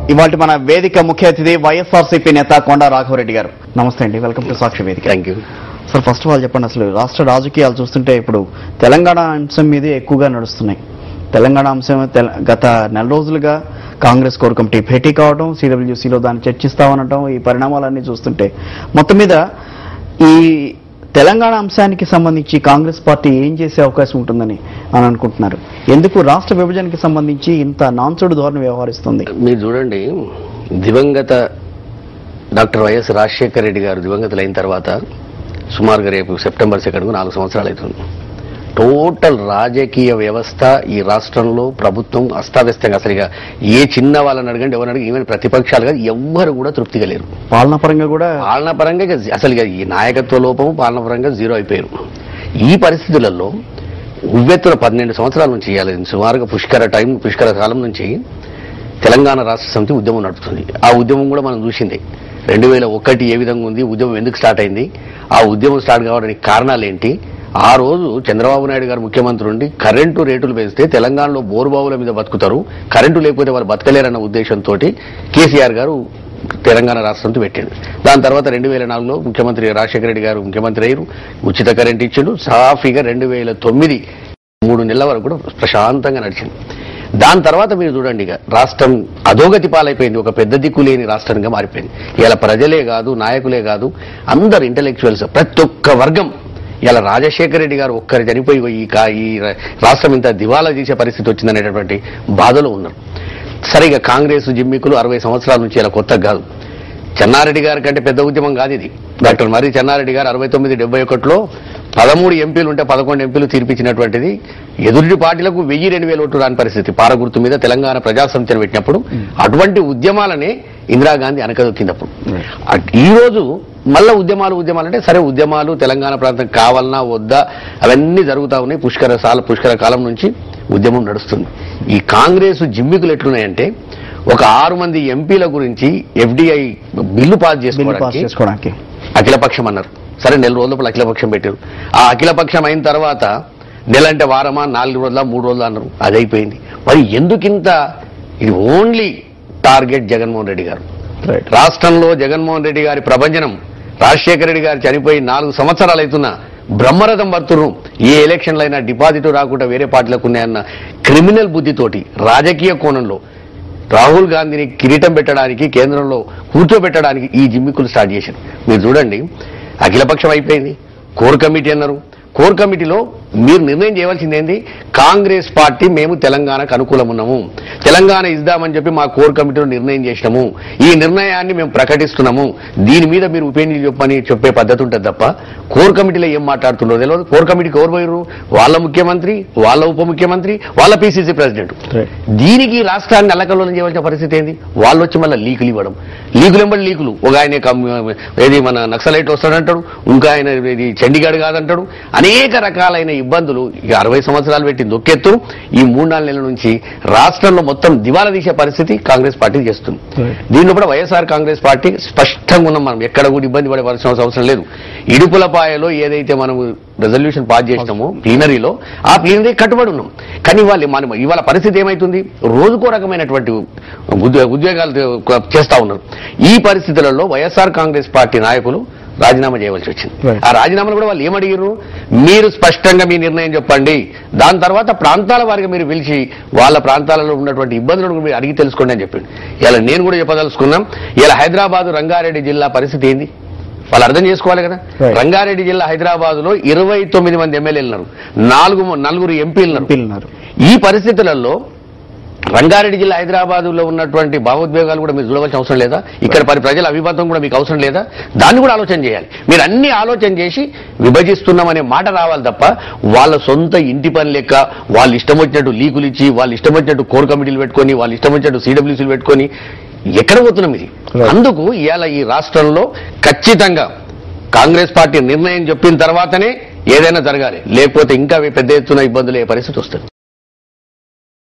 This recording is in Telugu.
ఇవాళ మన వేదిక ముఖ్య అతిథి వైఎస్ఆర్సీపీ నేత కొండా రాఘవరెడ్డి గారు నమస్తే అండి welcome to Sakshi Vedika thank you sir first of all చెప్పండి అసలు రాష్ట్ర రాజకీయాలు చూస్తుంటే ఇప్పుడు తెలంగాణ అంశం మీదే ఎక్కువగా నడుస్తున్నాయి తెలంగాణ అంశం తెల- గత నెల రోజులుగా కాంగ్రెస్ కోర్ కమిటీ భేటీ కావడం సిడబ్ల్యూసీలో దాన్ని చర్చిస్తామనటం ఈ పరిణామాలన్నీ చూస్తుంటే మొత్తం మీద ఈ తెలంగాణ అంశానికి సంబంధించి కాంగ్రెస్ పార్టీ ఏం చేసే అవకాశం ఉంటుందని అని అనుకుంటున్నారు ఎందుకు రాష్ట్ర విభజనకి సంబంధించి ఇంత నాన్సుడు ధోరణి వ్యవహరిస్తుంది మీరు చూడండి దివంగత డాక్టర్ వైఎస్ రాజశేఖర రెడ్డి గారు దివంగతులైన తర్వాత సుమారుగా రేపు సెప్టెంబర్ సెకండ్కు నాలుగు సంవత్సరాలు అవుతుంది టోటల్ రాజకీయ వ్యవస్థ ఈ రాష్ట్రంలో ప్రభుత్వం అస్తావ్యస్తంగా అసలు ఇక ఏ చిన్న వాళ్ళని అడగండి ఎవరిని అడిగి ఈవెన్ ప్రతిపక్షాలుగా ఎవ్వరు కూడా తృప్తిగా లేరు పాలనా పరంగా కూడా పాలన పరంగా ఇక అసలు ఇక ఈ నాయకత్వ లోపము పాలన పరంగా జీరో అయిపోయారు ఈ పరిస్థితులలో ఉవ్వెత్తున పన్నెండు సంవత్సరాల నుంచి ఇవ్వాలి సుమారుగా పుష్కర టైం పుష్కర కాలం నుంచి తెలంగాణ రాష్ట్ర సమితి ఉద్యమం నడుపుతుంది ఆ ఉద్యమం కూడా మనం చూసింది రెండు వేల ఒకటి ఏ విధంగా ఉంది ఉద్యమం ఎందుకు స్టార్ట్ అయింది ఆ ఉద్యమం స్టార్ట్ కావడానికి కారణాలు ఏంటి ఆ రోజు చంద్రబాబు నాయుడు గారు ముఖ్యమంత్రి ఉండి కరెంటు రేటులు పెంచితే తెలంగాణలో బోరుబావుల మీద బతుకుతారు కరెంటు లేకపోతే వారు బతకలేరన్న ఉద్దేశంతో కేసీఆర్ గారు తెలంగాణ రాష్ట్రంతో పెట్టిండు దాని తర్వాత రెండు వేల నాలుగులో ముఖ్యమంత్రి రాజశేఖర రెడ్డి గారు ముఖ్యమంత్రి అయ్యారు ఉచిత కరెంట్ ఇచ్చిండు సాఫీగా రెండు వేల తొమ్మిది మూడు నెలల వరకు కూడా ప్రశాంతంగా నడిచింది దాని తర్వాత మీరు చూడండి ఇక రాష్ట్రం అధోగతి పాలైపోయింది ఒక పెద్ద దిక్కు లేని రాష్ట్రంగా మారిపోయింది ఇలా ప్రజలే కాదు నాయకులే కాదు అందరు ఇంటలెక్చువల్స్ ప్రతి ఒక్క వర్గం ఇలా రాజశేఖర రెడ్డి గారు ఒక్కరు చనిపోయి ఈ కా- ఈ రా- రాష్ట్రం ఇంత దివాలా తీసే పరిస్థితి వచ్చిందనేటటువంటి బాధలో ఉన్నారు సరిగా కాంగ్రెస్ జిమ్మికులు అరవై సంవత్సరాల నుంచి ఇలా కొత్త కాదు చెన్నారెడ్డి గారి కంటే పెద్ద ఉద్యమం కాదు ఇది డాక్టర్ మర్రి చెన్నారెడ్డి గారు అరవై తొమ్మిది డెబ్బై ఒకటిలో పదమూడు ఎంపీలు ఉంటే పదకొండు ఎంపీలు తీర్పిచ్చినటువంటిది ఎదుటి పార్టీలకు వెయ్యి రెండు వేల ఓట్లు రాని పరిస్థితి పారగుర్తు మీద తెలంగాణ ప్రజాసమితిని పెట్టినప్పుడు అటువంటి ఉద్యమాలనే ఇందిరాగాంధీ అనకదొక్కినప్పుడు అట్- ఈ రోజు మళ్ళా ఉద్యమాలు ఉద్యమాలు అంటే సరే ఉద్యమాలు తెలంగాణ ప్రాంతం కావాలన్నా వద్దా అవన్నీ జరుగుతా ఉన్నాయి పుష్కర సాల పుష్కర కాలం నుంచి ఉద్యమం నడుస్తుంది ఈ కాంగ్రెస్ జిమ్మికులు ఎట్లున్నాయంటే ఒక ఆరు మంది ఎంపీల గురించి FDI bill pass bill pass చేసుకోవడానికి చేసుకోవడానికి అఖిలపక్షం అన్నారు సరే నెల రోజుల లోపల అఖిలపక్షం పెట్టారు ఆ అఖిలపక్షం అయిన తర్వాత నెల అంటే వారమా నాలుగు రోజుల మూడు రోజులు అన్నారు అది అయిపోయింది మరి ఎందుకింత ఇది ఓన్లీ టార్గెట్ జగన్మోహన్ రెడ్డి గారు రైట్ రాష్ట్రంలో జగన్మోహన్ రెడ్డి గారి ప్రభంజనం రాజశేఖర రెడ్డి గారు చనిపోయి నాలుగు సంవత్సరాలు అవుతున్నా బ్రహ్మరథం వర్తురు ఏ ఎలక్షన్లు అయినా డిపాజిట్ రాకుండా వేరే పార్టీలకు ఉన్నాయన్న క్రిమినల్ బుద్ధితోటి రాజకీయ కోణంలో రాహుల్ గాంధీని కిరీటం పెట్టడానికి కేంద్రంలో కూర్చోబెట్టడానికి ఈ జిమ్మికులు స్టార్ట్ చేశారు మీరు చూడండి అఖిలపక్షం అయిపోయింది కోర్ కమిటీ అన్నారు కోర్ కమిటీలో మీరు నిర్ణయం చేయవలసింది ఏంది కాంగ్రెస్ పార్టీ మేము తెలంగాణకు అనుకూలం ఉన్నాము తెలంగాణ ఇద్దామని చెప్పి మా కోర్ కమిటీలో నిర్ణయం చేసినాము ఈ నిర్ణయాన్ని మేము ప్రకటిస్తున్నాము దీని మీద మీరు ఉపేంద్ర చెప్పని చెప్పే పద్ధతి ఉంటుంది తప్ప కోర్ కమిటీలో ఏం మాట్లాడుతుండో తెలియదు కోర్ కమిటీకి ఎవరు పోయారు వాళ్ళ ముఖ్యమంత్రి వాళ్ళ ఉప ముఖ్యమంత్రి వాళ్ళ పిసిసి ప్రెసిడెంట్ Right. దీనికి రాష్ట్రాన్ని అల్లకల్లోలం చేయవలసిన పరిస్థితి ఏంది వాళ్ళు వచ్చి మళ్ళీ లీకులు ఇవ్వడం లీకులు ఎంబడి లీకులు ఒక ఆయన కమ్- ఏది మన నక్సలైట్ వస్తాడంటాడు ఇంకా ఆయన ఇది చండీగఢ్ కాదంటాడు అనేక రకాలైన ఇబ్బందులు ఇక అరవై సంవత్సరాలు పెట్టి నొక్కెత్తు ఈ మూడు నాలుగు నెలల నుంచి రాష్ట్రంలో మొత్తం దివాలా తీసే పరిస్థితి కాంగ్రెస్ పార్టీ చేస్తుంది Right. దీనిలో కూడా వైఎస్ఆర్ కాంగ్రెస్ పార్టీ స్పష్టంగా ఉన్నాం మనం ఎక్కడ కూడా ఇబ్బంది పడవలసిన అవసరం లేదు ఇడుపులపాయలో ఏదైతే మనం రెజల్యూషన్ పాస్ చేసినామో ప్లీనరీలో ఆ ప్లీనరీ కట్టుబడి ఉన్నాం కానీ ఇవాళ మనం ఇవాళ పరిస్థితి ఏమైతుంది రోజుకో రకమైనటువంటి ఉద్యో- ఉద్యోగాలు చేస్తా ఉన్నారు ఈ పరిస్థితులలో వైఎస్ఆర్ కాంగ్రెస్ పార్టీ నాయకులు రాజీనామా చేయవలసి వచ్చింది Right. ఆ రాజీనామాలు కూడా వాళ్ళు ఏమడిగారు మీరు స్పష్టంగా మీ నిర్ణయం చెప్పండి దాని తర్వాత ప్రాంతాల వారిగా మీరు పిలిచి వాళ్ళ ప్రాంతాలలో ఉన్నటువంటి ఇబ్బందులను మీరు అడిగి తెలుసుకోండి అని చెప్పింది ఇలా నేను కూడా చెప్పదలుచుకున్నాం ఇలా హైదరాబాద్ రంగారెడ్డి జిల్లా పరిస్థితి ఏంది వాళ్ళు అర్థం చేసుకోవాలి కదా Right. రంగారెడ్డి జిల్లా హైదరాబాద్ లో ఇరవై తొమ్మిది మంది ఎమ్మెల్యేలు ఉన్నారు నాలుగు నలుగురు ఎంపీలు ఉన్నారు ఎంపీలు ఉన్నారు ఈ పరిస్థితులలో రంగారెడ్డి జిల్లా హైదరాబాద్ లో ఉన్నటువంటి భావోద్వేగాలు కూడా మీరు చూడవలసిన అవసరం లేదా ఇక్కడ పరి ప్రజల అభిమతం కూడా మీకు అవసరం లేదా దాన్ని కూడా ఆలోచన చేయాలి మీరు అన్ని ఆలోచన చేసి విభజిస్తున్నామనే మాట రావాలి తప్ప వాళ్ళ సొంత ఇంటి పని లెక్క వాళ్ళు ఇష్టం వచ్చినట్టు లీకులు ఇచ్చి వాళ్ళు ఇష్టం వచ్చినట్టు కోర్ కమిటీలు పెట్టుకొని వాళ్ళు ఇష్టం వచ్చినట్టు సిడబ్ల్యూసీలు పెట్టుకొని ఎక్కడ పోతున్నాం ఇది Right. అందుకు ఇవాళ ఈ రాష్ట్రంలో ఖచ్చితంగా కాంగ్రెస్ పార్టీ నిర్ణయం చెప్పిన తర్వాతనే ఏదైనా జరగాలి లేకపోతే ఇంకా పెద్ద ఎత్తున ఇబ్బందులు ఏ పరిస్థితి వస్తుంది